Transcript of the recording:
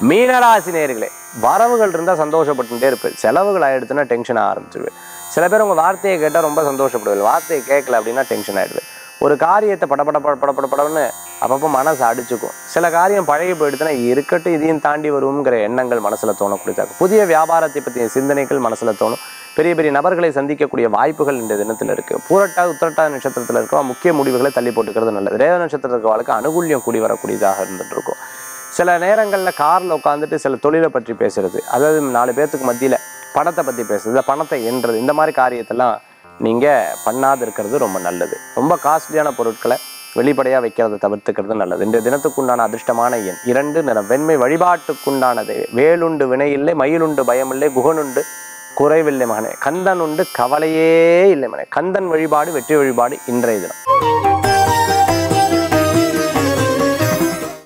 மீனராசி நேர்களே வரவுகள் இருந்தால் சந்தோஷப்பட்டுட்டே இருப்பேன் செலவுகள் ஆயிடுச்சுன்னா டென்ஷன் ஆரம்பிச்சிடுவேன் சில பேர் உங்கள் வார்த்தையை கேட்டால் ரொம்ப சந்தோஷப்படுவேன் வார்த்தையை கேட்கல அப்படின்னா டென்ஷன் ஆயிடுவேன் ஒரு காரியத்தை படபட பட பட பட படன்னு அப்பப்போ மனசு அடிச்சுக்கும் சில காரியம் பழகி போயிடுச்சுன்னா இருக்கட்டும் இதையும் தாண்டி வருவோங்கிற எண்ணங்கள் மனசில் தோணக்கூடியதாக புதிய வியாபாரத்தை பற்றிய சிந்தனைகள் மனசில் தோணும் பெரிய பெரிய நபர்களை சந்திக்கக்கூடிய வாய்ப்புகள் இந்த தினத்தில் இருக்குது பூரட்டா உத்திரட்டா நட்சத்திரத்தில் இருக்க முக்கிய முடிவுகளை தள்ளி போட்டுக்கிறது நல்லது ரேவ நட்சத்திரத்தில் இருக்கவளுக்கு அனுகூல்யம் கூடி வரக்கூடியதாக இருந்துட்டு இருக்கும் சில நேரங்களில் காரில் உட்காந்துட்டு சில தொழிலை பற்றி பேசுறது அதாவது நாலு பேர்த்துக்கு மத்தியில் பணத்தை பற்றி பேசுறது இந்த பணத்தை எண்றது இந்த மாதிரி காரியத்தெல்லாம் நீங்கள் பண்ணாது இருக்கிறது ரொம்ப நல்லது ரொம்ப காஸ்ட்லியான பொருட்களை வெளிப்படையாக வைக்கிறத தவிர்த்துக்கிறது நல்லது இந்த தினத்துக்குண்டான அதிர்ஷ்டமான எண் இரண்டு நிறம் வெண்மை வழிபாட்டுக்குண்டானது வேலுண்டு வினையில்லை மயிலுண்டு பயமில்லை குகனுண்டு குறைவில்லை மகனே கந்தன் உண்டு கவலையே இல்லை மகனே கந்தன் வழிபாடு வெற்றி வழிபாடு இன்றைய தினம்